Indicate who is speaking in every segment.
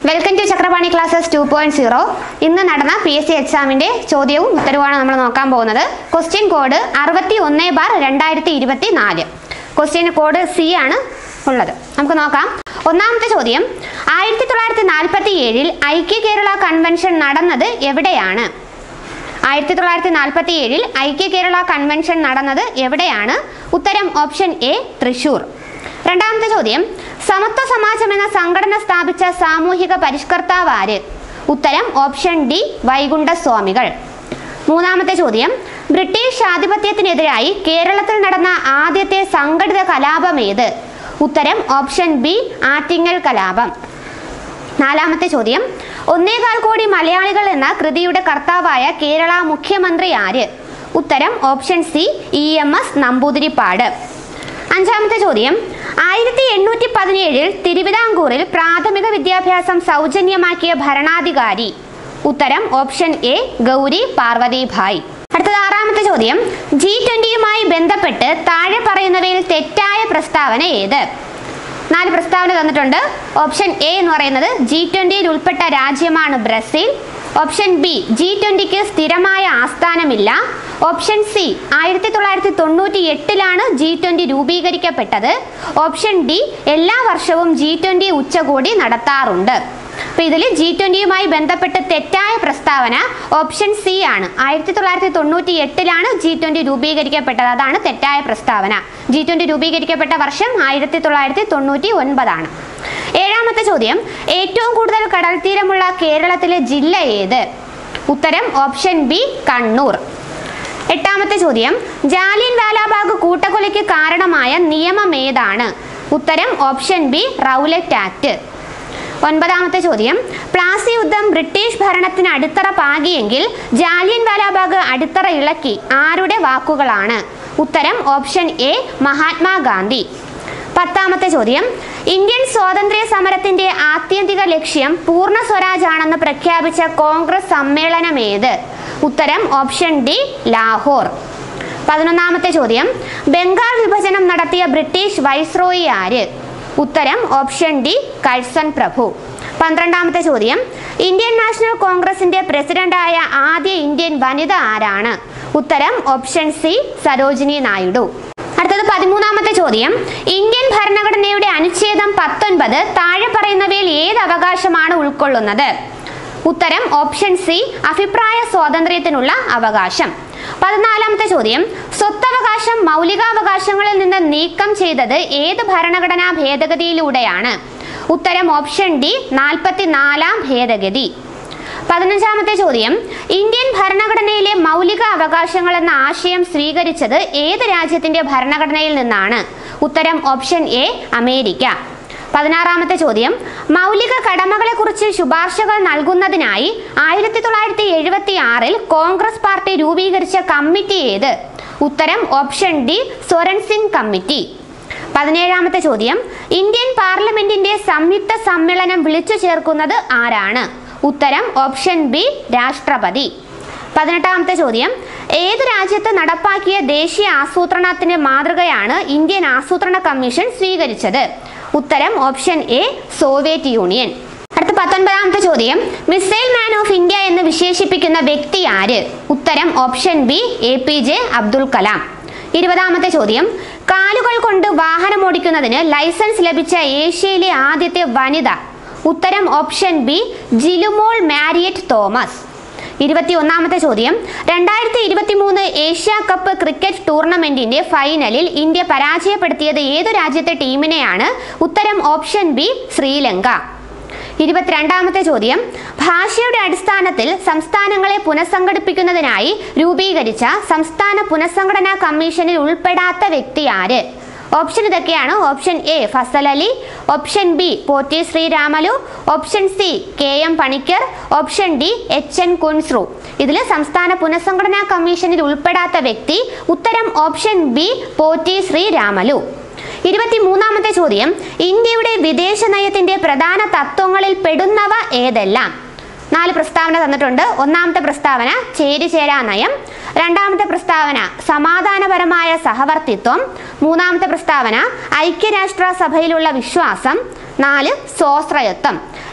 Speaker 1: welcome to Chakrapani classes two point zero ഇന്ന് നടന്ന P S C എക്സാമിന്റെ ചോദ്യവും ഉത്തരവുമാണ് നമ്മൾ നോക്കാൻ പോകുന്നത് ക്വസ്റ്റ്യൻ കോഡ് അറുപത്തി ഒന്ന് ബാർ രണ്ടായിരത്തി ഇരുപത്തി നാല് ക്വസ്റ്റ്യൻ കോഡ് സി ആണ് ഉള്ളത് നമുക്ക് നോക്കാം ഒന്നാമത്തെ ചോദ്യം ആയിരത്തി തൊള്ളായിരത്തി നാൽപ്പത്തി ഏഴിൽ ഐക്യ കേരള കൺവെൻഷൻ നടന്നത് എവിടെയാണ് ആയിരത്തി തൊള്ളായിരത്തി നാൽപ്പത്തി ഏഴിൽ ഐക്യ കേരള കൺവെൻഷൻ നടന്നത് എവിടെയാണ് ഉത്തരം ഓപ്ഷൻ എ തൃശൂർ രണ്ടാമത്തെ ചോദ്യം സമത്വ സമാജം എന്ന സംഘടന സ്ഥാപിച്ച സാമൂഹിക പരിഷ്കർത്താവ് ആര് ഉത്തരം ഓപ്ഷൻ ഡി വൈകുണ്ഠസ്വാമികൾ മൂന്നാമത്തെ ചോദ്യം ബ്രിട്ടീഷ് ആധിപത്യത്തിനെതിരായി കേരളത്തിൽ നടന്ന ആദ്യത്തെ സംഘടിത കലാപം ഏത് ഉത്തരം ഓപ്ഷൻ ബി ആറ്റിങ്ങൽ കലാപം നാലാമത്തെ ചോദ്യം ഒന്നേകാൽ കോടി മലയാളികൾ എന്ന കൃതിയുടെ കർത്താവായ കേരള മുഖ്യമന്ത്രി ആര് ഉത്തരം option C E M S Namboodiripad അഞ്ചാമത്തെ ചോദ്യം ആയിരത്തി എണ്ണൂറ്റി പതിനേഴിൽ തിരുവിതാംകൂറിൽ പ്രാഥമിക വിദ്യാഭ്യാസം സൗജന്യമാക്കിയ ഭരണാധികാരി ഉത്തരം ഓപ്ഷൻ എ ഗൗരി പാർവതിഭായ് അടുത്തത് ആറാമത്തെ ചോദ്യം ജി ട്വന്റിയുമായി ബന്ധപ്പെട്ട് താഴെ പറയുന്നവയിൽ തെറ്റായ പ്രസ്താവന ഏത് നാല് പ്രസ്താവന തന്നിട്ടുണ്ട് ഓപ്ഷൻ എ എന്ന് പറയുന്നത് ജി ട്വന്റിയിൽ ഉൾപ്പെട്ട രാജ്യമാണ് ബ്രസീൽ ഓപ്ഷൻ ബി ജി ട്വന്റിക്ക് സ്ഥിരമായ ആസ്ഥാനമില്ല ഓപ്ഷൻ സി ആയിരത്തി തൊള്ളായിരത്തി തൊണ്ണൂറ്റി എട്ടിലാണ് ജി ട്വന്റി രൂപീകരിക്കപ്പെട്ടത് ഓപ്ഷൻ ഡി എല്ലാ വർഷവും ജി ട്വന്റി ഉച്ചകോടി നടത്താറുണ്ട് അപ്പൊ ഇതിൽ ജി ട്വന്റിയുമായി ബന്ധപ്പെട്ട് തെറ്റായ പ്രസ്താവന ഓപ്ഷൻ സി ആണ് ആയിരത്തി തൊള്ളായിരത്തി തൊണ്ണൂറ്റി എട്ടിലാണ് ജി ട്വന്റി രൂപീകരിക്കപ്പെട്ടത് അതാണ് തെറ്റായ പ്രസ്താവന ജി ട്വന്റി രൂപീകരിക്കപ്പെട്ട വർഷം ആയിരത്തി തൊള്ളായിരത്തി തൊണ്ണൂറ്റി ഒൻപതാണ് ഏഴാമത്തെ ചോദ്യം ഏറ്റവും കൂടുതൽ കടൽ തീരമുള്ള കേരളത്തിലെ ജില്ല ഏത് ഉത്തരം ഓപ്ഷൻ ബി കണ്ണൂർ എട്ടാമത്തെ ചോദ്യം ജാലിയൻ വാലാബാഗ് കൂട്ടക്കൊലയ്ക്ക് കാരണമായ നിയമം ഏതാണ് ഉത്തരം ഓപ്ഷൻ ബി റൗലറ്റ് ആക്ട് ഒൻപതാമത്തെ ചോദ്യം പ്ലാസി യുദ്ധം ബ്രിട്ടീഷ് ഭരണത്തിന് അടിത്തറ പാകിയെങ്കിൽ ജാലിയൻ വാലാബാഗ് അടിത്തറ ഇളക്കി ആരുടെ വാക്കുകളാണ് ഉത്തരം ഓപ്ഷൻ എ മഹാത്മാഗാന്ധി പത്താമത്തെ ചോദ്യം ഇന്ത്യൻ സ്വാതന്ത്ര്യ സമരത്തിന്റെ ആത്യന്തിക ലക്ഷ്യം പൂർണ്ണ സ്വരാജ് ആണെന്ന് പ്രഖ്യാപിച്ച കോൺഗ്രസ് സമ്മേളനം ഏത് ഉത്തരം ഓപ്ഷൻ ഡി ലാഹോർ പതിനൊന്നാമത്തെ ചോദ്യം ബംഗാൾ വിഭജനം നടത്തിയ ബ്രിട്ടീഷ് വൈസ്രോയി ആര് ഉത്തരം ഓപ്ഷൻ ഡി കഴ്സൺ പ്രഭു പന്ത്രണ്ടാമത്തെ ചോദ്യം ഇന്ത്യൻ നാഷണൽ കോൺഗ്രസിന്റെ പ്രസിഡന്റായ ആദ്യ ഇന്ത്യൻ വനിത ആരാണ് ഉത്തരം ഓപ്ഷൻ സി സരോജിനി നായിഡു അടുത്തത് പതിമൂന്നാമത്തെ ചോദ്യം ഇന്ത്യൻ ഭരണഘടനയുടെ അനുച്ഛേദം പത്തൊൻപത് താഴെ പറയുന്നവയിൽ ഏത് അവകാശമാണ് ഉൾക്കൊള്ളുന്നത് ഉത്തരം ഓപ്ഷൻ സി അഭിപ്രായ സ്വാതന്ത്ര്യത്തിനുള്ള അവകാശം പതിനാലാമത്തെ ചോദ്യം സ്വത്തവകാശം മൗലികാവകാശങ്ങളിൽ നിന്ന് നീക്കം ചെയ്തത് ഏത് ഭരണഘടനാ ഭേദഗതിയിലൂടെയാണ് ഉത്തരം ഓപ്ഷൻ ഡി നാൽപ്പത്തിനാലാം ഭേദഗതി പതിനഞ്ചാമത്തെ ചോദ്യം ഇന്ത്യൻ ഭരണഘടനയിലെ മൗലിക അവകാശങ്ങൾ എന്ന ആശയം സ്വീകരിച്ചത് ഏത് രാജ്യത്തിന്റെ ഭരണഘടനയിൽ നിന്നാണ് ഉത്തരം ഓപ്ഷൻ എ അമേരിക്ക പതിനാറാമത്തെ ചോദ്യം മൗലിക കടമകളെക്കുറിച്ച് ശുപാർശകൾ നൽകുന്നതിനായി ആയിരത്തി തൊള്ളായിരത്തി എഴുപത്തി ആറിൽ കോൺഗ്രസ് പാർട്ടി രൂപീകരിച്ച കമ്മിറ്റി ഏത് ഉത്തരം option D Swaran Singh committee പതിനേഴാമത്തെ ചോദ്യം ഇന്ത്യൻ പാർലമെന്റിന്റെ സംയുക്ത സമ്മേളനം വിളിച്ചു ചേർക്കുന്നത് ആരാണ് ഉത്തരം ഓപ്ഷൻ ബി രാഷ്ട്രപതി പതിനെട്ടാമത്തെ ചോദ്യം ഏത് രാജ്യത്ത് നടപ്പാക്കിയ ദേശീയ ആസൂത്രണത്തിന്റെ മാതൃകയാണ് ഇന്ത്യൻ ആസൂത്രണ കമ്മീഷൻ സ്വീകരിച്ചത് ഉത്തരം ഓപ്ഷൻ എ സോവിയറ്റ് യൂണിയൻ അടുത്ത പത്തൊൻപതാമത്തെ ചോദ്യം മിസൈൽ മാൻ ഓഫ് ഇന്ത്യ എന്ന് വിശേഷിപ്പിക്കുന്ന വ്യക്തി ആര് ഉത്തരം option B A P J Abdul Kalam ഇരുപതാമത്തെ ചോദ്യം കാലുകൾ കൊണ്ട് വാഹനം ഓടിക്കുന്നതിന് ലൈസൻസ് ലഭിച്ച ഏഷ്യയിലെ ആദ്യത്തെ വനിത ഉത്തരം ഓപ്ഷൻ ബി ജിലുമോൾ മാരിയറ്റ് തോമസ് ഇരുപത്തി ഒന്നാമത്തെ ചോദ്യം രണ്ടായിരത്തി ഇരുപത്തി മൂന്ന് ഏഷ്യ കപ്പ് ക്രിക്കറ്റ് ടൂർണമെന്റിന്റെ ഫൈനലിൽ ഇന്ത്യ പരാജയപ്പെടുത്തിയത് ഏതു രാജ്യത്തെ ടീമിനെയാണ് ഉത്തരം ഓപ്ഷൻ ബി ശ്രീലങ്ക ഇരുപത്തിരണ്ടാമത്തെ ചോദ്യം ഭാഷയുടെ അടിസ്ഥാനത്തിൽ സംസ്ഥാനങ്ങളെ പുനഃസംഘടിപ്പിക്കുന്നതിനായി രൂപീകരിച്ച സംസ്ഥാന പുനഃസംഘടനാ കമ്മീഷനിൽ ഉൾപ്പെടാത്ത വ്യക്തി ആര് ഓപ്ഷൻ ഇതൊക്കെയാണ് option A Fazal Ali option B Potti Sriramulu option C K M Panikkar option D H N Kunzru ഇതിൽ സംസ്ഥാന പുനഃസംഘടനാ കമ്മീഷനിൽ ഉൾപ്പെടാത്ത വ്യക്തി ഉത്തരം ഓപ്ഷൻ ബി പോറ്റി ശ്രീരാമലു ഇരുപത്തിമൂന്നാമത്തെ ചോദ്യം ഇന്ത്യയുടെ വിദേശ നയത്തിന്റെ പ്രധാന തത്വങ്ങളിൽ പെടുന്നവ ഏതെല്ലാം നാല് പ്രസ്താവന തന്നിട്ടുണ്ട് ഒന്നാമത്തെ പ്രസ്താവന ചേരിചേരാ നയം രണ്ടാമത്തെ പ്രസ്താവന സമാധാനപരമായ സഹവർത്തിത്വം മൂന്നാമത്തെ പ്രസ്താവന ഐക്യരാഷ്ട്ര സഭയിലുള്ള വിശ്വാസം നാല് സ്വാശ്രയത്വം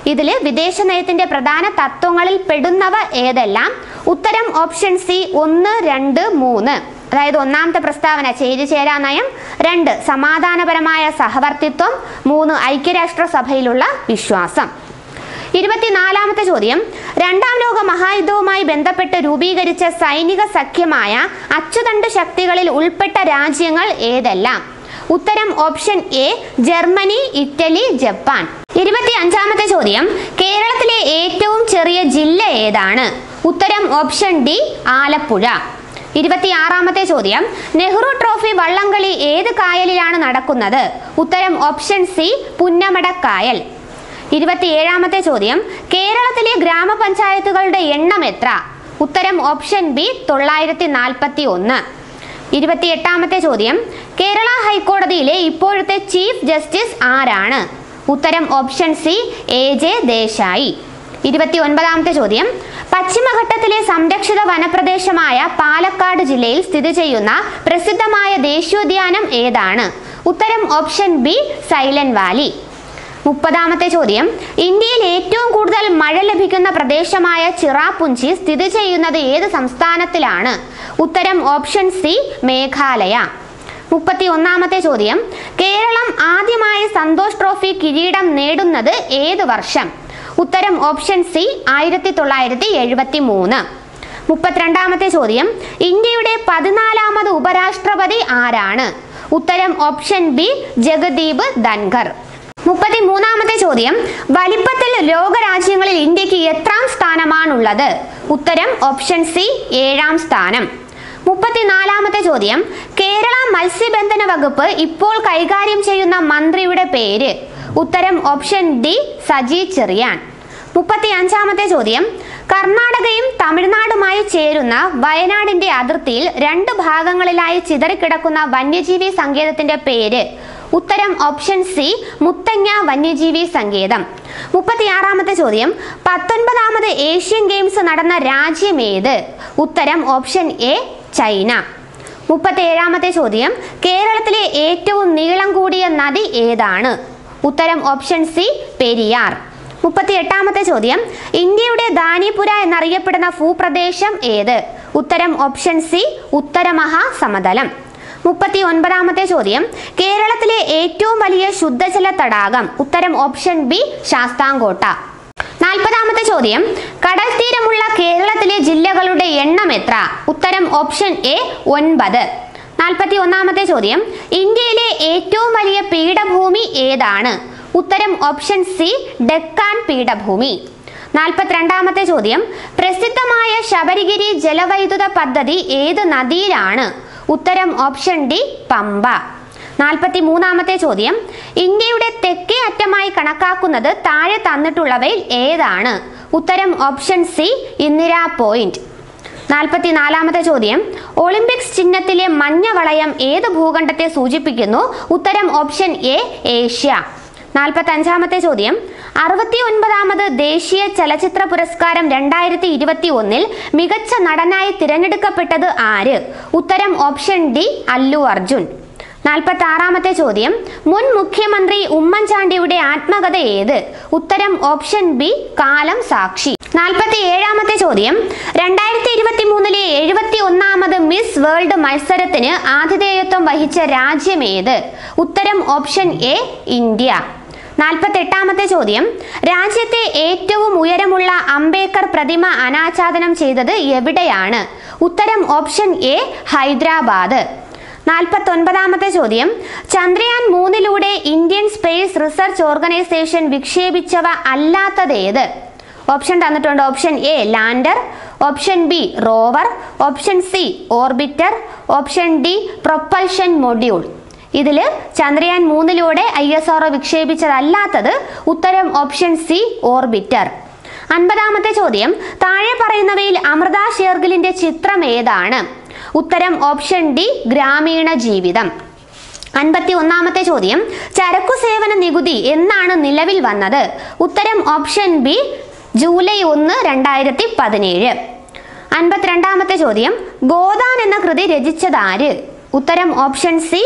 Speaker 1: ഇതിൽ വിദേശ നയത്തിന്റെ പ്രധാന തത്വങ്ങളിൽ പെടുന്നവ ഏതെല്ലാം ഉത്തരം ഓപ്ഷൻ സി ഒന്ന് രണ്ട് മൂന്ന് അതായത് ഒന്നാമത്തെ പ്രസ്താവന ചേരി ചേരാ നയം രണ്ട് സമാധാനപരമായ സഹവർത്തിത്വം മൂന്ന് ഐക്യരാഷ്ട്ര സഭയിലുള്ള വിശ്വാസം ഇരുപത്തിനാലാമത്തെ ചോദ്യം രണ്ടാം ലോക മഹായുദ്ധവുമായി ബന്ധപ്പെട്ട് രൂപീകരിച്ച സൈനിക സഖ്യമായ അച്ചുതണ്ട് ശക്തികളിൽ ഉൾപ്പെട്ട രാജ്യങ്ങൾ ഏതെല്ലാം ഉത്തരം option A Germany Italy Japan ഇരുപത്തി അഞ്ചാമത്തെ ചോദ്യം കേരളത്തിലെ ഏറ്റവും ചെറിയ ജില്ല ഏതാണ് ഉത്തരം ഓപ്ഷൻ ഡി ആലപ്പുഴ ഇരുപത്തിയാറാമത്തെ ചോദ്യം നെഹ്റു ട്രോഫി വള്ളംകളി ഏത് കായലിലാണ് നടക്കുന്നത് ഉത്തരം ഓപ്ഷൻ സി പുന്നമടക്കായൽ ഇരുപത്തിയേഴാമത്തെ ചോദ്യം കേരളത്തിലെ ഗ്രാമപഞ്ചായത്തുകളുടെ എണ്ണം എത്ര ഉത്തരം ഓപ്ഷൻ ബി തൊള്ളായിരത്തി നാൽപ്പത്തി ഒന്ന് ഇരുപത്തിയെട്ടാമത്തെ ചോദ്യം കേരള ഹൈക്കോടതിയിലെ ഇപ്പോഴത്തെ ചീഫ് ജസ്റ്റിസ് ആരാണ് ഉത്തരം option C A J Desai ഇരുപത്തി ഒൻപതാമത്തെ ചോദ്യം പശ്ചിമഘട്ടത്തിലെ സംരക്ഷിത വനപ്രദേശമായ പാലക്കാട് ജില്ലയിൽ സ്ഥിതി ചെയ്യുന്ന പ്രസിദ്ധമായ ദേശീയോദ്യാനം ഏതാണ് ഉത്തരം ഓപ്ഷൻ ബി സൈലന്റ് വാലി മുപ്പതാമത്തെ ചോദ്യം ഇന്ത്യയിൽ ഏറ്റവും കൂടുതൽ മഴ ലഭിക്കുന്ന പ്രദേശമായ ചിറാപുഞ്ചി സ്ഥിതി ചെയ്യുന്നത് ഏത് സംസ്ഥാനത്തിലാണ് ഉത്തരം ഓപ്ഷൻ സി മേഘാലയ മുപ്പത്തി ഒന്നാമത്തെ ചോദ്യം കേരളം ആദ്യമായി സന്തോഷ് ട്രോഫി കിരീടം നേടുന്നത് ഏത് വർഷം ഉത്തരം ഓപ്ഷൻ സി ആയിരത്തി തൊള്ളായിരത്തി എഴുപത്തി മൂന്ന് മുപ്പത്തിരണ്ടാമത്തെ ചോദ്യം ഇന്ത്യയുടെ പതിനാലാമത് ഉപരാഷ്ട്രപതി ആരാണ് ഉത്തരം ഓപ്ഷൻ ബി ജഗദീപ് ധൻഖർ മുപ്പത്തി മൂന്നാമത്തെ ചോദ്യം വലിപ്പത്തിൽ ലോകരാജ്യങ്ങളിൽ ഇന്ത്യക്ക് എത്രാം സ്ഥാനമാണുള്ളത് ഉത്തരം ഓപ്ഷൻ സി ഏഴാം സ്ഥാനം മുപ്പത്തിനാലാമത്തെ ചോദ്യം കേരള മത്സ്യബന്ധന വകുപ്പ് ഇപ്പോൾ കൈകാര്യം ചെയ്യുന്ന മന്ത്രിയുടെ പേര് ഉത്തരം ഓപ്ഷൻ ഡി സജി ചെറിയാൻ മുപ്പത്തി അഞ്ചാമത്തെ ചോദ്യം കർണാടകയും തമിഴ്നാടുമായി ചേരുന്ന വയനാടിന്റെ അതിർത്തിയിൽ രണ്ട് ഭാഗങ്ങളിലായി ചിതറിക്കിടക്കുന്ന വന്യജീവി സങ്കേതത്തിന്റെ പേര് ഉത്തരം ഓപ്ഷൻ സി മുത്തങ്ങ വന്യജീവി സങ്കേതം മുപ്പത്തിയാറാമത്തെ ചോദ്യം പത്തൊൻപതാമത് ഏഷ്യൻ ഗെയിംസ് നടന്ന രാജ്യം ഏത് ഉത്തരം ഓപ്ഷൻ എ ചൈന മുപ്പത്തിയേഴാമത്തെ ചോദ്യം കേരളത്തിലെ ഏറ്റവും നീളം കൂടിയ നദി ഏതാണ് ഉത്തരം ഓപ്ഷൻ സി പെരിയാർ മുപ്പത്തി എട്ടാമത്തെ ചോദ്യം ഇന്ത്യയുടെ ദാനിപുര എന്നറിയപ്പെടുന്ന ഭൂപ്രദേശം ഏത് ഉത്തരം ഓപ്ഷൻ സി ഉത്തരമഹാസമതലം മുപ്പത്തി ഒൻപതാമത്തെ ചോദ്യം കേരളത്തിലെ ഏറ്റവും വലിയ ശുദ്ധജല തടാകം ഉത്തരം ഓപ്ഷൻ ബി ശാസ്താംകോട്ട നാൽപ്പതാമത്തെ ചോദ്യം കടൽ തീരമുള്ള കേരളത്തിലെ ജില്ലകളുടെ എണ്ണം എത്ര ഉത്തരം ഓപ്ഷൻ എ ഒൻപത് നാൽപ്പത്തി ഒന്നാമത്തെ ചോദ്യം ഇന്ത്യയിലെ ഏറ്റവും വലിയ പീഠഭൂമി ഏതാണ് ഉത്തരം ഓപ്ഷൻ സി ഡെക്കാൻ പീഠഭൂമി നാൽപ്പത്തിരണ്ടാമത്തെ ചോദ്യം പ്രസിദ്ധമായ ശബരിഗിരി ജലവൈദ്യുത പദ്ധതി ഏത് നദിയിലാണ് ഉത്തരം ഓപ്ഷൻ ഡി പമ്പ നാൽപ്പത്തി മൂന്നാമത്തെ ചോദ്യം ഇന്ത്യയുടെ തെക്കേ അറ്റമായി കണക്കാക്കുന്നത് താഴെ തന്നിട്ടുള്ളവയിൽ ഏതാണ് ഉത്തരം ഓപ്ഷൻ സി ഇന്ദിരാ പോയിന്റ് നാൽപ്പത്തി നാലാമത്തെ ചോദ്യം ഒളിമ്പിക്സ് ചിഹ്നത്തിലെ മഞ്ഞ വളയം ഏത് ഭൂഖണ്ഡത്തെ സൂചിപ്പിക്കുന്നു ഉത്തരം ഓപ്ഷൻ എ ഏഷ്യ നാൽപ്പത്തി അഞ്ചാമത്തെ ചോദ്യം അറുപത്തി ഒൻപതാമത് ദേശീയ ചലച്ചിത്ര പുരസ്കാരം രണ്ടായിരത്തി ഇരുപത്തി ഒന്നിൽ മികച്ച നടനായി തിരഞ്ഞെടുക്കപ്പെട്ടത് ആര് ഉത്തരം ഓപ്ഷൻ ഡി അല്ലു അർജുൻ നാൽപ്പത്തി ആറാമത്തെ ചോദ്യം മുൻ മുഖ്യമന്ത്രി ഉമ്മൻചാണ്ടിയുടെ ആത്മകഥ ഏത് ഉത്തരം ഓപ്ഷൻ ബി കാലം സാക്ഷി നാൽപ്പത്തി ഏഴാമത്തെ ചോദ്യം രണ്ടായിരത്തി ഇരുപത്തി മൂന്നിലെ എഴുപത്തി ഒന്നാമത് മിസ് വേൾഡ് മത്സരത്തിന് ആതിഥേയത്വം വഹിച്ച രാജ്യം ഏത് ഉത്തരം ഓപ്ഷൻ എ ഇന്ത്യ നാൽപ്പത്തി എട്ടാമത്തെ ചോദ്യം രാജ്യത്തെ ഏറ്റവും ഉയരമുള്ള അംബേദ്കർ പ്രതിമ അനാച്ഛാദനം ചെയ്തത് എവിടെയാണ് ഉത്തരം ഓപ്ഷൻ എ ഹൈദരാബാദ് നാൽപ്പത്തി ഒൻപതാമത്തെ ചോദ്യം ചന്ദ്രയാൻ മൂന്നിലൂടെ ഇന്ത്യൻ സ്പേസ് റിസർച്ച് ഓർഗനൈസേഷൻ വിക്ഷേപിച്ചവ അല്ലാത്തതേത് ഓപ്ഷൻ തന്നിട്ടുണ്ട് option A lander option B rover option C orbiter option D propulsion module ഇതിൽ ചന്ദ്രയാൻ മൂന്നിലൂടെ ഐ എസ് ആർ വിക്ഷേപിച്ചതല്ലാത്തത് ഉത്തരം ഓപ്ഷൻ സി ഓർബിറ്റർ അൻപതാമത്തെ ചോദ്യം താഴെ പറയുന്നവയിൽ അമൃത ഷേർഗിലിന്റെ ചിത്രം ഏതാണ് ഉത്തരം ഓപ്ഷൻ ഡി ഗ്രാമീണ ജീവിതം അൻപത്തി ഒന്നാമത്തെ ചോദ്യം ചരക്കു സേവന നികുതി എന്നാണ് നിലവിൽ വന്നത് ഉത്തരം ഓപ്ഷൻ ബി ജൂലൈ ഒന്ന് രണ്ടായിരത്തി പതിനേഴ് അൻപത്തിരണ്ടാമത്തെ ചോദ്യം ഗോദാൻ എന്ന കൃതി രചിച്ചതാര് ഉത്തരം ഓപ്ഷൻ സി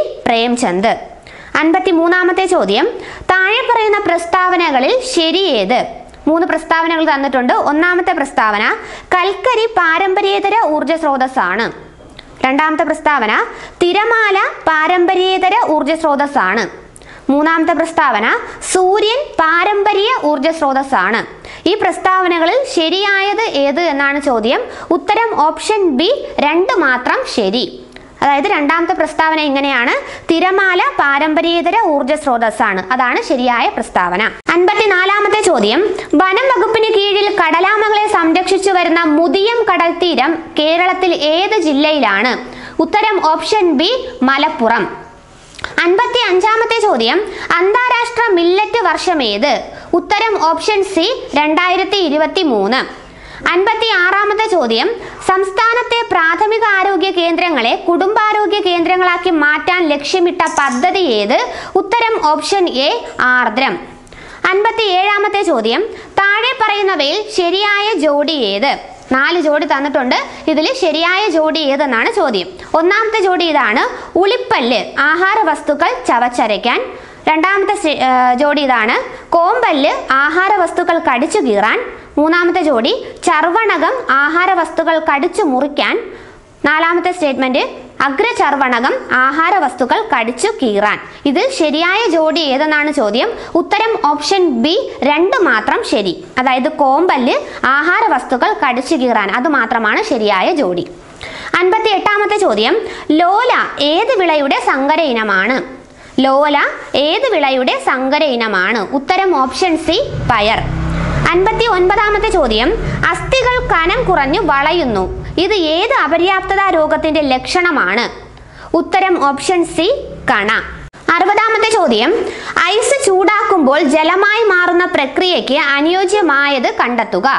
Speaker 1: പ്രേംചന്ദ് അൻപത്തി മൂന്നാമത്തെ ചോദ്യം താഴെ പറയുന്ന പ്രസ്താവനകളിൽ ശരിയേത് മൂന്ന് പ്രസ്താവനകൾ തന്നിട്ടുണ്ട് ഒന്നാമത്തെ പ്രസ്താവന കൽക്കരി പാരമ്പര്യേതര ഊർജ്ജ സ്രോതസ്സാണ് രണ്ടാമത്തെ പ്രസ്താവന തിരമാല പാരമ്പര്യേതര ഊർജ്ജ സ്രോതസ്സാണ് മൂന്നാമത്തെ പ്രസ്താവന സൂര്യൻ പാരമ്പര്യ ഊർജ്ജ സ്രോതസ്സാണ് ഈ പ്രസ്താവനകളിൽ ശരിയായത് ഏത് എന്നാണ് ചോദ്യം ഉത്തരം ഓപ്ഷൻ ബി രണ്ട് മാത്രം ശരി അതായത് രണ്ടാമത്തെ പ്രസ്താവന ഇങ്ങനെയാണ് തിരമാല പാരമ്പര്യേതര ഊർജ്ജ സ്രോതസ്സാണ് അതാണ് ശരിയായ പ്രസ്താവന അൻപത്തിനാലാമത്തെ ചോദ്യം വനം വകുപ്പിന് കീഴിൽ കടലാമകളെ സംരക്ഷിച്ചു വരുന്ന മുതിയം കടൽ തീരം കേരളത്തിൽ ഏത് ജില്ലയിലാണ് ഉത്തരം ഓപ്ഷൻ ബി മലപ്പുറം അൻപത്തി അഞ്ചാമത്തെ ചോദ്യം അന്താരാഷ്ട്ര മില്ലറ്റ് വർഷം ഏത് ഉത്തരം ഓപ്ഷൻ സി രണ്ടായിരത്തി ഇരുപത്തി മൂന്ന് അൻപത്തി ആറാമത്തെ ചോദ്യം സംസ്ഥാനത്തെ പ്രാഥമിക ആരോഗ്യ കേന്ദ്രങ്ങളെ കുടുംബാരോഗ്യ കേന്ദ്രങ്ങളാക്കി മാറ്റാൻ ലക്ഷ്യമിട്ട പദ്ധതി ഏത് ഉത്തരം ഓപ്ഷൻ എ ആർദ്രം അൻപത്തി ഏഴാമത്തെ ചോദ്യം താഴെ പറയുന്നവയിൽ ശരിയായ ജോഡി ഏത് നാല് ജോഡി തന്നിട്ടുണ്ട് ഇതിൽ ശരിയായ ജോഡി ഏതെന്നാണ് ചോദ്യം ഒന്നാമത്തെ ജോഡി ഇതാണ് ഉളിപ്പല്ല് ആഹാര വസ്തുക്കൾ ചവച്ചരയ്ക്കാൻ രണ്ടാമത്തെ ശ- ആ, ജോഡി ഇതാണ് കോമ്പല്ല് ആഹാര വസ്തുക്കൾ കടിച്ചു കീറാൻ മൂന്നാമത്തെ ജോഡി ചർവണകം ആഹാര വസ്തുക്കൾ കടിച്ചു മുറിക്കാൻ നാലാമത്തെ സ്റ്റേറ്റ്മെന്റ് അഗ്രചർവണകം ആഹാര വസ്തുക്കൾ കടിച്ചു കീറാൻ ഇതിൽ ശരിയായ ജോഡി ഏതെന്നാണ് ചോദ്യം ഉത്തരം ഓപ്ഷൻ ബി രണ്ട് മാത്രം ശരി അതായത് കോമ്പല്ല് ആഹാര വസ്തുക്കൾ കടിച്ചു കീറാൻ അത് മാത്രമാണ് ശരിയായ ജോഡി അൻപത്തി എട്ടാമത്തെ ചോദ്യം ലോല ഏത് വിളയുടെ സങ്കര ഇനമാണ് ലോല ഏത് വിളയുടെ സങ്കര ഇനമാണ് ഉത്തരം ഓപ്ഷൻ സി പയർ അൻപത്തി ഒൻപതാമത്തെ ചോദ്യം അസ്ഥികൾ കനം കുറഞ്ഞു വളയുന്നു ഇത് ഏത് അപര്യാപ്തത രോഗത്തിന്റെ ലക്ഷണമാണ് ഉത്തരം ഓപ്ഷൻ സി കണ അറുപതാമത്തെ ചോദ്യം ഐസ് ചൂടാക്കുമ്പോൾ ജലമായി മാറുന്ന പ്രക്രിയയ്ക്ക് അനുയോജ്യമായത് കണ്ടെത്തുക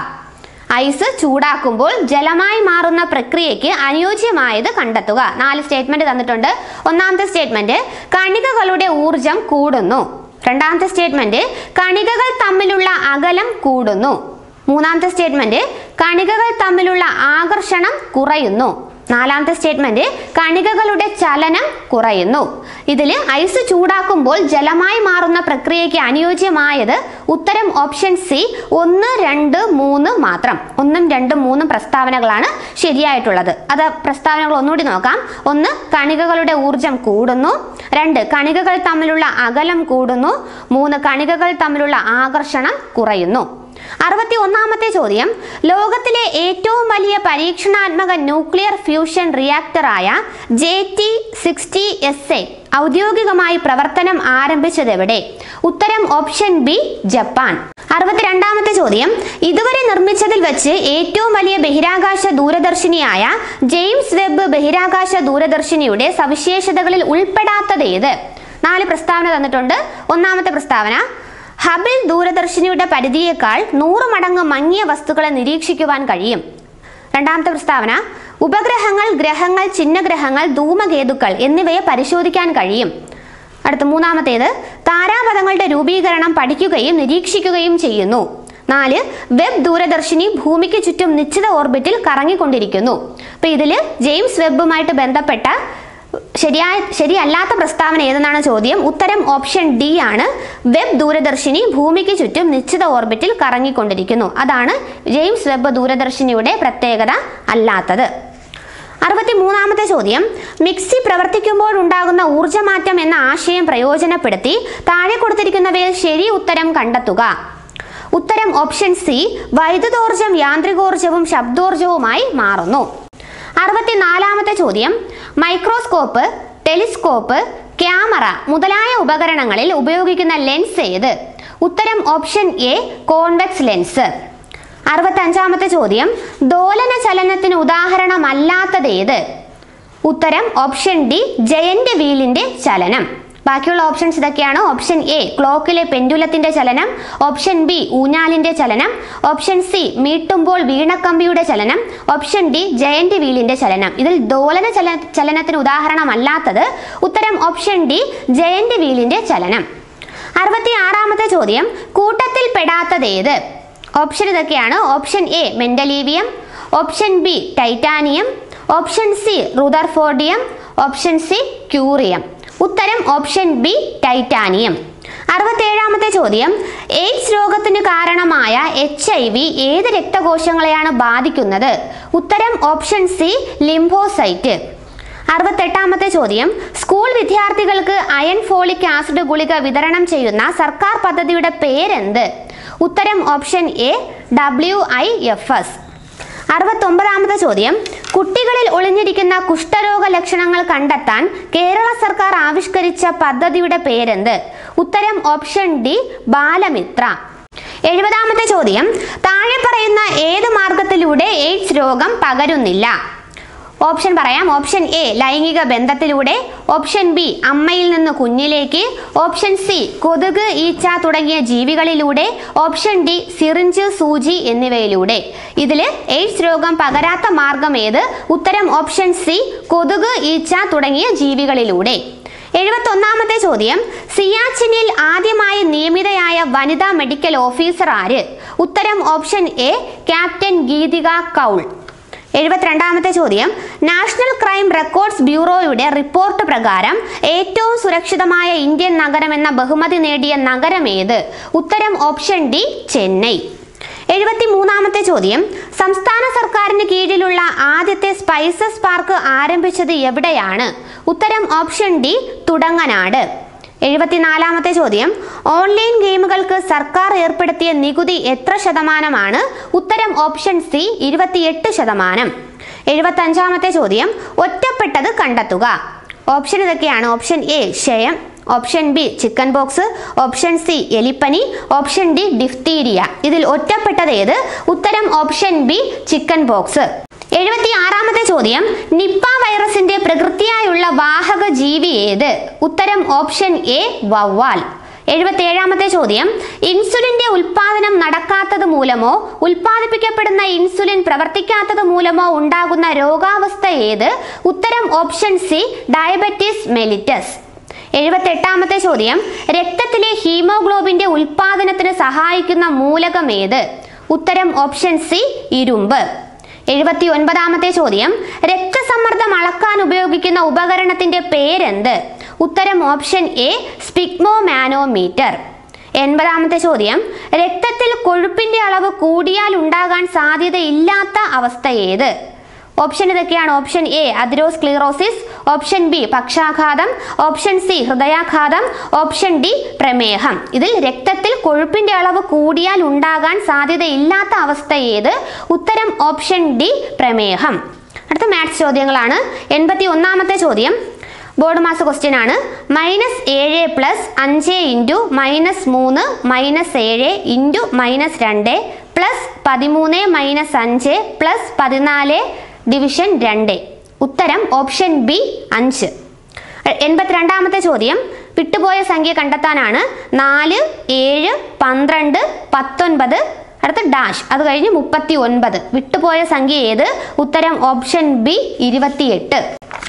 Speaker 1: ഐസ് ചൂടാക്കുമ്പോൾ ജലമായി മാറുന്ന പ്രക്രിയയ്ക്ക് അനുയോജ്യമായത് കണ്ടെത്തുക നാല് സ്റ്റേറ്റ്മെന്റ് തന്നിട്ടുണ്ട് ഒന്നാമത്തെ സ്റ്റേറ്റ്മെന്റ് കണികകളുടെ ഊർജം കൂടുന്നു രണ്ടാമത്തെ സ്റ്റേറ്റ്മെന്റ് കണികകൾ തമ്മിലുള്ള അകലം കൂടുന്നു മൂന്നാമത്തെ സ്റ്റേറ്റ്മെന്റ് കണികകൾ തമ്മിലുള്ള ആകർഷണം കുറയുന്നു നാലാമത്തെ സ്റ്റേറ്റ്മെന്റ് കണികകളുടെ ചലനം കുറയുന്നു ഇതിൽ ഐസ് ചൂടാക്കുമ്പോൾ ജലമായി മാറുന്ന പ്രക്രിയയ്ക്ക് അനുയോജ്യമായത് ഉത്തരം ഓപ്ഷൻ സി ഒന്ന് രണ്ട് മൂന്ന് മാത്രം ഒന്നും രണ്ടും മൂന്നും പ്രസ്താവനകളാണ് ശരിയായിട്ടുള്ളത് അത് പ്രസ്താവനകൾ ഒന്നുകൂടി നോക്കാം ഒന്ന് കണികകളുടെ ഊർജം കൂടുന്നു രണ്ട് കണികകൾ തമ്മിലുള്ള അകലം കൂടുന്നു മൂന്ന് കണികകൾ തമ്മിലുള്ള ആകർഷണം കുറയുന്നു അറുപത്തി ഒന്നാമത്തെ ചോദ്യം ലോകത്തിലെ ഏറ്റവും വലിയ പരീക്ഷണാത്മക ന്യൂക്ലിയർ ഫ്യൂഷൻ റിയാക്ടറായ J T sixty S A ഔദ്യോഗികമായി പ്രവർത്തനം ആരംഭിച്ചതെവിടെ ഉത്തരം ഓപ്ഷൻ ബി ജപ്പാൻ അറുപത്തിരണ്ടാമത്തെ ചോദ്യം ഇതുവരെ നിർമ്മിച്ചതിൽ വെച്ച് ഏറ്റവും വലിയ ബഹിരാകാശ ദൂരദർശിനിയായ ജെയിംസ് വെബ് ബഹിരാകാശ ദൂരദർശിനിയുടെ സവിശേഷതകളിൽ ഉൾപ്പെടാത്തത് ഏത് നാല് പ്രസ്താവന തന്നിട്ടുണ്ട് ഒന്നാമത്തെ പ്രസ്താവന ഹബിൾ ദൂരദർശിനിയുടെ പരിധിയേക്കാൾ നൂറ് മടങ്ങ് മങ്ങിയ വസ്തുക്കളെ നിരീക്ഷിക്കുവാൻ കഴിയും രണ്ടാമത്തെ പ്രസ്താവന ഉപഗ്രഹങ്ങൾ ഗ്രഹങ്ങൾ ചിഹ്നഗ്രഹങ്ങൾ ധൂമകേതുക്കൾ എന്നിവയെ പരിശോധിക്കാൻ കഴിയും അടുത്ത മൂന്നാമത്തേത് താരാപഥങ്ങളുടെ രൂപീകരണം പഠിക്കുകയും നിരീക്ഷിക്കുകയും ചെയ്യുന്നു നാല് വെബ് ദൂരദർശിനി ഭൂമിക്ക് ചുറ്റും നിശ്ചിത ഓർബിറ്റിൽ കറങ്ങിക്കൊണ്ടിരിക്കുന്നു അപ്പൊ ഇതിൽ ജെയിംസ് വെബുമായിട്ട് ബന്ധപ്പെട്ട ശരിയായ ശരിയല്ലാത്ത പ്രസ്താവന ഏതെന്നാണ് ചോദ്യം ഉത്തരം ഓപ്ഷൻ ഡി ആണ് വെബ് ദൂരദർശിനി ഭൂമിക്ക് ചുറ്റും നിശ്ചിത ഓർബിറ്റിൽ കറങ്ങിക്കൊണ്ടിരിക്കുന്നു അതാണ് ജെയിംസ് വെബ് ദൂരദർശിനിയുടെ പ്രത്യേകത അല്ലാത്തത് അറുപത്തി മൂന്നാമത്തെ ചോദ്യം മിക്സി പ്രവർത്തിക്കുമ്പോൾ ഉണ്ടാകുന്ന ഊർജ്ജമാറ്റം എന്ന ആശയം പ്രയോജനപ്പെടുത്തി താഴെ കൊടുത്തിരിക്കുന്നവയിൽ ശരി ഉത്തരം കണ്ടെത്തുക ഉത്തരം ഓപ്ഷൻ സി വൈദ്യുതോർജ്ജം യാന്ത്രികോർജ്ജവും ശബ്ദോർജ്ജവുമായി മാറുന്നു അറുപത്തിനാലാമത്തെ ചോദ്യം മൈക്രോസ്കോപ്പ് ടെലിസ്കോപ്പ് ക്യാമറ മുതലായ ഉപകരണങ്ങളിൽ ഉപയോഗിക്കുന്ന ലെൻസ് ഏത് ഉത്തരം ഓപ്ഷൻ എ കോൺവെക്സ് ലെൻസ് അറുപത്തഞ്ചാമത്തെ ചോദ്യം ദോലന ചലനത്തിന് ഉദാഹരണമല്ലാത്തത് ഏത് ഉത്തരം ഓപ്ഷൻ ഡി ജയന്റ് വീലിന്റെ ചലനം ബാക്കിയുള്ള ഓപ്ഷൻസ് ഇതൊക്കെയാണ് ഓപ്ഷൻ എ ക്ലോക്കിലെ പെൻഡുലത്തിന്റെ ചലനം ഓപ്ഷൻ ബി ഊഞ്ഞാലിന്റെ ചലനം ഓപ്ഷൻ സി മീട്ടുമ്പോൾ വീണക്കമ്പിയുടെ ചലനം ഓപ്ഷൻ ഡി ജയന്റ് വീലിന്റെ ചലനം ഇതിൽ ദോലന ചല ചലനത്തിന് ഉദാഹരണമല്ലാത്തത് ഉത്തരം ഓപ്ഷൻ ഡി ജയന്റ് വീലിന്റെ ചലനം അറുപത്തി ആറാമത്തെ ചോദ്യം കൂട്ടത്തിൽ പെടാത്തത് ഏത് ഓപ്ഷൻ ഇതൊക്കെയാണ് option A mendelevium option B titanium option C rutherfordium option C curium ഉത്തരം ഓപ്ഷൻ ബി ടൈറ്റാനിയം അറുപത്തേഴാമത്തെ ചോദ്യം എയ്ഡ്സ് രോഗത്തിന് കാരണമായ എച്ച് ഐ വി ഏത് രക്തകോശങ്ങളെയാണ് ബാധിക്കുന്നത് ഉത്തരം ഓപ്ഷൻ സി ലിംഫോസൈറ്റ് അറുപത്തെട്ടാമത്തെ ചോദ്യം സ്കൂൾ വിദ്യാർത്ഥികൾക്ക് അയൺ ഫോളിക് ആസിഡ് ഗുളിക വിതരണം ചെയ്യുന്ന സർക്കാർ പദ്ധതിയുടെ പേരെന്ത് ഉത്തരം option A W I F S അറുപത്തൊമ്പതാമത്തെ ചോദ്യം കുട്ടികളിൽ ഒളിഞ്ഞിരിക്കുന്ന കുഷ്ഠരോഗ ലക്ഷണങ്ങൾ കണ്ടെത്താൻ കേരള സർക്കാർ ആവിഷ്കരിച്ച പദ്ധതിയുടെ പേരെന്ത് ഉത്തരം ഓപ്ഷൻ ഡി ബാലമിത്ര എഴുപതാമത്തെ ചോദ്യം താഴെ പറയുന്ന ഏത് മാർഗത്തിലൂടെ എയ്ഡ്സ് രോഗം പകരുന്നില്ല ഓപ്ഷൻ പറയാം ഓപ്ഷൻ എ ലൈംഗിക ബന്ധത്തിലൂടെ ഓപ്ഷൻ ബി അമ്മയിൽ നിന്ന് കുഞ്ഞിലേക്ക് ഓപ്ഷൻ സി കൊതുക് ഈച്ച തുടങ്ങിയ ജീവികളിലൂടെ ഓപ്ഷൻ ഡി സിറിഞ്ച് സൂചി എന്നിവയിലൂടെ ഇതിൽ എയ്ഡ്സ് രോഗം പകരാത്ത മാർഗം ഏത് ഉത്തരം ഓപ്ഷൻ സി കൊതുക് ഈച്ച തുടങ്ങിയ ജീവികളിലൂടെ എഴുപത്തൊന്നാമത്തെ ചോദ്യം സിയാച്ചിനിൽ ആദ്യമായി നിയമിതയായ വനിതാ മെഡിക്കൽ ഓഫീസർ ആര് ഉത്തരം option A captain Geetika Kaul എഴുപത്തിരണ്ടാമത്തെ ചോദ്യം നാഷണൽ ക്രൈം റെക്കോർഡ്സ് ബ്യൂറോയുടെ റിപ്പോർട്ട് പ്രകാരം ഏറ്റവും സുരക്ഷിതമായ ഇന്ത്യൻ നഗരം എന്ന ബഹുമതി നേടിയ നഗരം ഏത് ഉത്തരം ഓപ്ഷൻ ഡി ചെന്നൈ എഴുപത്തി മൂന്നാമത്തെ ചോദ്യം സംസ്ഥാന സർക്കാരിന് കീഴിലുള്ള ആദ്യത്തെ സ്പൈസസ് പാർക്ക് ആരംഭിച്ചത് എവിടെയാണ് ഉത്തരം ഓപ്ഷൻ ഡി തുടങ്ങനാട് എഴുപത്തിനാലാമത്തെ ചോദ്യം ഓൺലൈൻ ഗെയിമുകൾക്ക് സർക്കാർ ഏർപ്പെടുത്തിയ നികുതി എത്ര ശതമാനമാണ് ഉത്തരം ഓപ്ഷൻ സി ഇരുപത്തിയെട്ട് ശതമാനം എഴുപത്തി അഞ്ചാമത്തെ ചോദ്യം ഒറ്റപ്പെട്ടത് കണ്ടെത്തുക ഓപ്ഷൻ ഇതൊക്കെയാണ് ഓപ്ഷൻ എ ക്ഷയം option B chicken pox option C എലിപ്പനി ഓപ്ഷൻ ഡി ഡിഫ്തീരിയ ഇതിൽ ഒറ്റപ്പെട്ടത് ഏത് ഉത്തരം ഓപ്ഷൻ ബി ചിക്കൻ ബോക്സ് എഴുപത്തി ആറാമത്തെ ചോദ്യം നിപ്പ വൈറസിന്റെ പ്രകൃതിയായുള്ള വാഹക ജീവി ഏത് ഉത്തരം ഓപ്ഷൻ എ വവ്വാൽ എഴുപത്തി ഏഴാമത്തെ ചോദ്യം ഇൻസുലിന്റെ ഉൽപാദനം നടക്കാത്തത് മൂലമോ ഉൽപ്പാദിപ്പിക്കപ്പെടുന്ന ഇൻസുലിൻ പ്രവർത്തിക്കാത്തത് മൂലമോ ഉണ്ടാകുന്ന രോഗാവസ്ഥ ഏത് ഉത്തരം ഓപ്ഷൻ സി ഡയബറ്റീസ് മെലിറ്റസ് എഴുപത്തെട്ടാമത്തെ ചോദ്യം രക്തത്തിലെ ഹീമോഗ്ലോബിന്റെ ഉൽപാദനത്തിന് സഹായിക്കുന്ന മൂലകം ഏത് ഉത്തരം ഓപ്ഷൻ സി ഇരുമ്പ് എഴുപത്തി ഒൻപതാമത്തെ ചോദ്യം രക്തസമ്മർദ്ദം അളക്കാൻ ഉപയോഗിക്കുന്ന ഉപകരണത്തിന്റെ പേരെന്ത് ഉത്തരം ഓപ്ഷൻ എ സ്പിഗ്മോ മാനോമീറ്റർ എൺപതാമത്തെ ചോദ്യം രക്തത്തിൽ കൊഴുപ്പിന്റെ അളവ് കൂടിയാൽ ഉണ്ടാകാൻ സാധ്യതയില്ലാത്ത അവസ്ഥ ഏത് ഓപ്ഷൻ ഇതൊക്കെയാണ് option A atherosclerosis option B പക്ഷാഘാതം ഓപ്ഷൻ സി ഹൃദയാഘാതം ഓപ്ഷൻ ഡി പ്രമേഹം ഇതിൽ രക്തത്തിൽ കൊഴുപ്പിന്റെ അളവ് കൂടിയാൽ ഉണ്ടാകാൻ സാധ്യതയില്ലാത്ത അവസ്ഥ ഏത് ഉത്തരം ഓപ്ഷൻ ഡി പ്രമേഹം അടുത്ത മാത്സ് ചോദ്യങ്ങളാണ് എൺപത്തി ഒന്നാമത്തെ ചോദ്യം ബോർഡ് മാസ് ക്വസ്റ്റ്യൻ ആണ് മൈനസ് ഏഴ് പ്ലസ് അഞ്ച് ഇൻറ്റു മൈനസ് മൂന്ന് മൈനസ് ഏഴ് ഇൻറ്റു മൈനസ് രണ്ട് പ്ലസ് പതിമൂന്ന് മൈനസ് അഞ്ച് പ്ലസ് പതിനാല് ഡിവിഷൻ രണ്ട് ഉത്തരം ഓപ്ഷൻ ബി അഞ്ച് എൺപത്തിരണ്ടാമത്തെ ചോദ്യം വിട്ടുപോയ സംഖ്യ കണ്ടെത്താനാണ് നാല് ഏഴ് പന്ത്രണ്ട് പത്തൊൻപത് അടുത്ത ഡാഷ് അത് കഴിഞ്ഞ് മുപ്പത്തി ഒൻപത് വിട്ടുപോയ സംഖ്യ ഏത് ഉത്തരം ഓപ്ഷൻ ബി ഇരുപത്തിയെട്ട്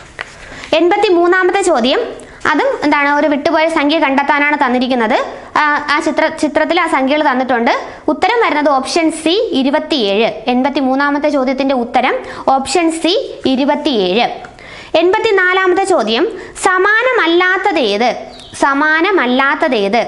Speaker 1: എൺപത്തി മൂന്നാമത്തെ ചോദ്യം അതും എന്താണ് ഒരു വിട്ടുപോയ സംഖ്യ കണ്ടെത്താനാണ് തന്നിരിക്കുന്നത് ആ ആ ചിത്ര ചിത്രത്തിൽ ആ സംഖ്യകൾ തന്നിട്ടുണ്ട് ഉത്തരം വരുന്നത് ഓപ്ഷൻ സി ഇരുപത്തിയേഴ് എൺപത്തി മൂന്നാമത്തെ ചോദ്യത്തിന്റെ ഉത്തരം ഓപ്ഷൻ സി ഇരുപത്തിയേഴ് എൺപത്തിനാലാമത്തെ ചോദ്യം സമാനമല്ലാത്തത് ഏത് സമാനമല്ലാത്തത് ഏത്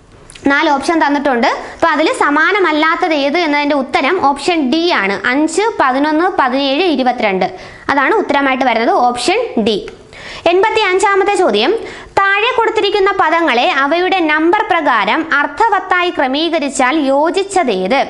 Speaker 1: നാല് ഓപ്ഷൻ തന്നിട്ടുണ്ട് അപ്പോൾ അതിൽ സമാനമല്ലാത്തത് ഏത് എന്നതിൻ്റെ ഉത്തരം ഓപ്ഷൻ ഡി ആണ് അഞ്ച് പതിനൊന്ന് പതിനേഴ് ഇരുപത്തിരണ്ട് അതാണ് ഉത്തരമായിട്ട് വരുന്നത് ഓപ്ഷൻ ഡി എൺപത്തി അഞ്ചാമത്തെ ചോദ്യം താഴെ കൊടുത്തിരിക്കുന്ന പദങ്ങളെ അവയുടെ നമ്പർ പ്രകാരം അർത്ഥവത്തായി ക്രമീകരിച്ചാൽ യോജിച്ചതേത്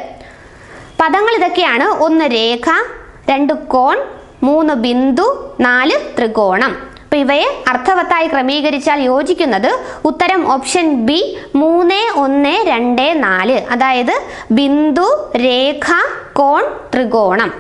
Speaker 1: പദങ്ങൾ ഇതൊക്കെയാണ് ഒന്ന് രേഖ രണ്ട് കോൺ മൂന്ന് ബിന്ദു നാല് ത്രികോണം അപ്പൊ ഇവയെ അർത്ഥവത്തായി ക്രമീകരിച്ചാൽ യോജിക്കുന്നത് ഉത്തരം ഓപ്ഷൻ ബി മൂന്ന് ഒന്ന് രണ്ട് നാല് അതായത് ബിന്ദു രേഖ കോൺ ത്രികോണം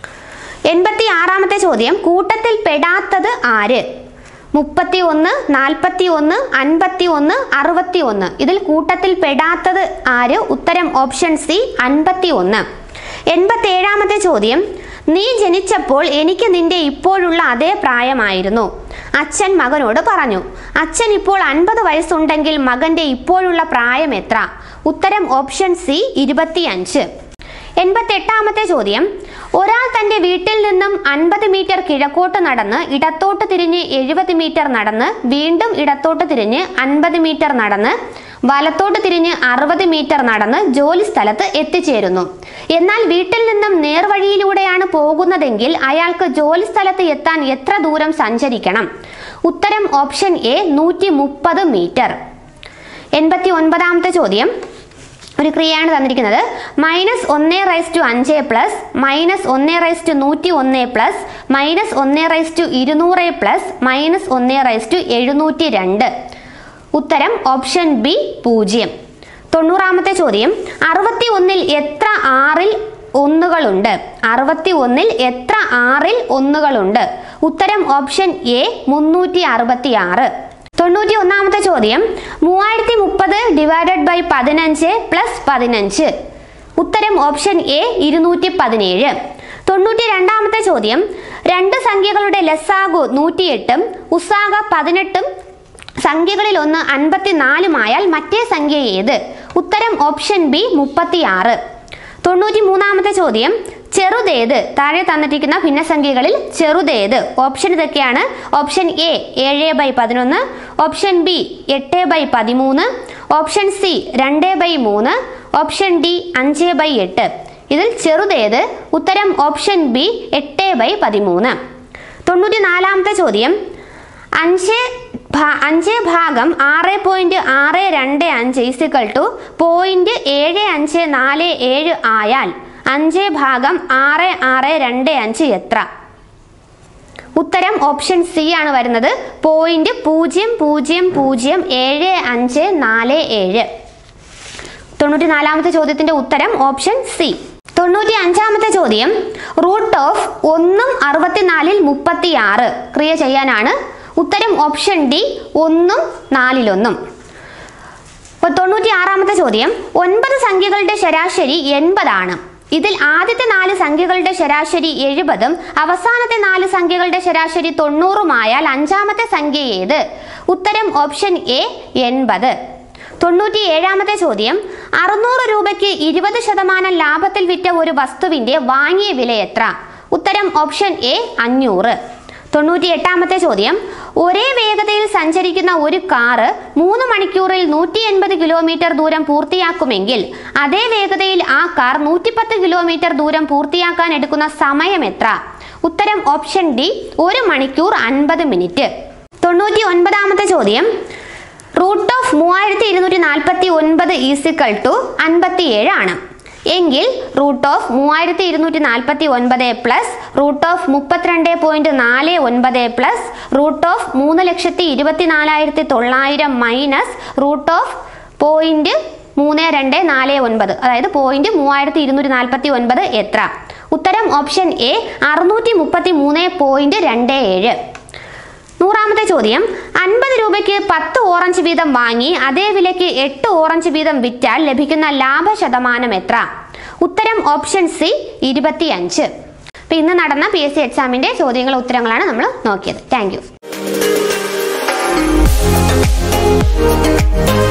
Speaker 1: എൺപത്തി ആറാമത്തെ ചോദ്യം കൂട്ടത്തിൽ പെടാത്തത് ആര് മുപ്പത്തി ഒന്ന് നാൽപ്പത്തി ഒന്ന് അൻപത്തി ഒന്ന് അറുപത്തി ഒന്ന് ഇതിൽ കൂട്ടത്തിൽ പെടാത്തത് ആര് ഉത്തരം ഓപ്ഷൻ സി അൻപത്തി ഒന്ന് എൺപത്തി ഏഴാമത്തെ ചോദ്യം നീ ജനിച്ചപ്പോൾ എനിക്ക് നിന്റെ ഇപ്പോഴുള്ള അതേ പ്രായമായിരുന്നു അച്ഛൻ മകനോട് പറഞ്ഞു അച്ഛൻ ഇപ്പോൾ അൻപത് വയസ്സുണ്ടെങ്കിൽ മകന്റെ ഇപ്പോഴുള്ള പ്രായം എത്ര ഉത്തരം ഓപ്ഷൻ സി ഇരുപത്തിയഞ്ച് എൺപത്തെട്ടാമത്തെ ചോദ്യം ഒരാൾ തന്റെ വീട്ടിൽ നിന്നും അൻപത് മീറ്റർ കിഴക്കോട്ട് നടന്ന് ഇടത്തോട്ട് തിരിഞ്ഞ് എഴുപത് മീറ്റർ നടന്ന് വീണ്ടും ഇടത്തോട്ട് തിരിഞ്ഞ് അൻപത് മീറ്റർ നടന്ന് വലത്തോട്ട് തിരിഞ്ഞ് അറുപത് മീറ്റർ നടന്ന് ജോലി സ്ഥലത്ത് എത്തിച്ചേരുന്നു എന്നാൽ വീട്ടിൽ നിന്നും നേർവഴിയിലൂടെയാണ് പോകുന്നതെങ്കിൽ അയാൾക്ക് ജോലി സ്ഥലത്ത് എത്താൻ എത്ര ദൂരം സഞ്ചരിക്കണം ഉത്തരം ഓപ്ഷൻ എ നൂറ്റി മുപ്പത് മീറ്റർ എൺപത്തി ഒൻപതാമത്തെ ചോദ്യം ഒരു ക്രിയയാണ് തന്നിരിക്കുന്നത് മൈനസ് ഒന്ന് റൈസ് ടു അഞ്ച് പ്ലസ് മൈനസ് ഒന്ന് റൈസ് ടു നൂറ്റി ഒന്ന് പ്ലസ് മൈനസ് ഒന്ന് റൈസ് ടു ഇരുന്നൂറ് പ്ലസ് മൈനസ് ഒന്ന് റൈസ് ടു എഴുന്നൂറ്റി രണ്ട് ഉത്തരം ഓപ്ഷൻ ബി പൂജ്യം തൊണ്ണൂറാമത്തെ ചോദ്യം അറുപത്തി ഒന്നിൽ എത്ര ആറിൽ ഒന്നുകളുണ്ട് അറുപത്തി ഒന്നിൽ എത്ര ആറിൽ ഒന്നുകളുണ്ട് ഉത്തരം ഓപ്ഷൻ എ മുന്നൂറ്റി അറുപത്തി ആറ് തൊണ്ണൂറ്റി ഒന്നാമത്തെ ചോദ്യം മൂവായിരത്തി മുപ്പത് ഡിവൈഡഡ് ബൈ പതിനഞ്ച് പ്ലസ് പതിനഞ്ച് ഉത്തരം ഓപ്ഷൻ എ ഇരുന്നൂറ്റി പതിനേഴ് തൊണ്ണൂറ്റി രണ്ടാമത്തെ ചോദ്യം രണ്ട് സംഖ്യകളുടെ ലസാഗു നൂറ്റിയെട്ടും ഉസാഗ പതിനെട്ടും സംഖ്യകളിൽ ഒന്ന് അൻപത്തിനാലുമായാൽ മറ്റേ സംഖ്യ ഏത് ഉത്തരം ഓപ്ഷൻ ബി മുപ്പത്തിയാറ് തൊണ്ണൂറ്റി മൂന്നാമത്തെ ചോദ്യം ചെറുതേത് താഴെ തന്നിരിക്കുന്ന ഭിന്നസംഖ്യകളിൽ ചെറുതേത് ഓപ്ഷൻ ഇതൊക്കെയാണ് ഓപ്ഷൻ എ ഏഴ് ബൈ പതിനൊന്ന് ഓപ്ഷൻ ബി എട്ട് ബൈ പതിമൂന്ന് ഓപ്ഷൻ സി രണ്ട് ബൈ മൂന്ന് ഓപ്ഷൻ ഡി അഞ്ച് ബൈ എട്ട് ഇതിൽ ചെറുതേത് ഉത്തരം ഓപ്ഷൻ ബി എട്ട് ബൈ പതിമൂന്ന് തൊണ്ണൂറ്റി നാലാമത്തെ ചോദ്യം അഞ്ച് ഭാ- അഞ്ച് ഭാഗം ആറ് പോയിന്റ് ആറ് രണ്ട് അഞ്ച് ഇസിക്കൽ ടു പോയിന്റ് ഏഴ് അഞ്ച് നാല് ഏഴ് ആയാൽ അഞ്ച് ഭാഗം ആറ് ആറ് രണ്ട് അഞ്ച് എത്ര ഉത്തരം ഓപ്ഷൻ സി ആണ് വരുന്നത് പോയിന്റ് പൂജ്യം പൂജ്യം പൂജ്യം ഏഴ് അഞ്ച് നാല് ഏഴ് തൊണ്ണൂറ്റി നാലാമത്തെ ചോദ്യത്തിന്റെ ഉത്തരം ഓപ്ഷൻ സി തൊണ്ണൂറ്റി അഞ്ചാമത്തെ ചോദ്യം റൂട്ട് ഓഫ് ഒന്നും അറുപത്തിനാലിൽ മുപ്പത്തി ആറ് ക്രിയ ചെയ്യാനാണ് ഉത്തരം ഓപ്ഷൻ ഡി ഒന്നും നാലിലൊന്നും അപ്പോൾ തൊണ്ണൂറ്റി ആറാമത്തെ ചോദ്യം ഒൻപത് സംഖ്യകളുടെ ശരാശരി എൺപതാണ് ഇതിൽ ആദ്യത്തെ നാല് സംഖ്യകളുടെ ശരാശരി എഴുപതും അവസാനത്തെ നാല് സംഖ്യകളുടെ ശരാശരി തൊണ്ണൂറുമായാൽ അഞ്ചാമത്തെ സംഖ്യ ഏത് ഉത്തരം ഓപ്ഷൻ എ എൺപത് തൊണ്ണൂറ്റി ഏഴാമത്തെ ചോദ്യം അറുന്നൂറ് രൂപയ്ക്ക് ഇരുപത് ശതമാനം ലാഭത്തിൽ വിറ്റ ഒരു വസ്തുവിന്റെ വാങ്ങിയ വില എത്ര ഉത്തരം ഓപ്ഷൻ എ അഞ്ഞൂറ് തൊണ്ണൂറ്റി എട്ടാമത്തെ ചോദ്യം ഒരേ വേഗതയിൽ സഞ്ചരിക്കുന്ന ഒരു കാറ് മൂന്ന് മണിക്കൂറിൽ നൂറ്റി എൺപത് കിലോമീറ്റർ ദൂരം പൂർത്തിയാക്കുമെങ്കിൽ അതേ വേഗതയിൽ ആ കാർ നൂറ്റിപ്പത്ത് കിലോമീറ്റർ ദൂരം പൂർത്തിയാക്കാൻ എടുക്കുന്ന സമയം എത്ര ഉത്തരം ഓപ്ഷൻ ഡി ഒരു മണിക്കൂർ അൻപത് മിനിറ്റ് തൊണ്ണൂറ്റി ഒൻപതാമത്തെ ചോദ്യം റൂട്ട് ഓഫ് മൂവായിരത്തി ഇരുന്നൂറ്റി നാൽപ്പത്തി ഒൻപത് ഈസിക്കൽ ടു അൻപത്തിയേഴ് ആണ് എങ്കിൽ റൂട്ട് ഓഫ് മൂവായിരത്തി ഇരുന്നൂറ്റി നാൽപ്പത്തി ഒൻപത് പ്ലസ് റൂട്ട് ഓഫ് മുപ്പത്തിരണ്ട് പോയിന്റ് നാല് ഒൻപത് പ്ലസ് റൂട്ട് ഓഫ് മൂന്ന് ലക്ഷത്തി ഇരുപത്തി നാലായിരത്തി തൊള്ളായിരം മൈനസ് റൂട്ട് ഓഫ് പോയിന്റ് മൂന്ന് രണ്ട് നാല് ഒൻപത് അതായത് പോയിന്റ് മൂവായിരത്തി ഇരുന്നൂറ്റി നാൽപ്പത്തി ഒൻപത് എത്ര ഉത്തരം ഓപ്ഷൻ എ അറുന്നൂറ്റി മുപ്പത്തി മൂന്ന് പോയിന്റ് രണ്ട് ഏഴ് നൂറാമത്തെ ചോദ്യം അൻപത് രൂപയ്ക്ക് പത്ത് ഓറഞ്ച് വീതം വാങ്ങി അതേ വിലയ്ക്ക് എട്ട് ഓറഞ്ച് വീതം വിറ്റാൽ ലഭിക്കുന്ന ലാഭ ശതമാനം എത്ര ഉത്തരം ഓപ്ഷൻ സി ഇരുപത്തിയഞ്ച് അപ്പൊ ഇന്ന് നടന്ന പി എസ് സി എക്സാമിന്റെ ചോദ്യങ്ങളും ഉത്തരങ്ങളാണ് നമ്മൾ നോക്കിയത് താങ്ക് യു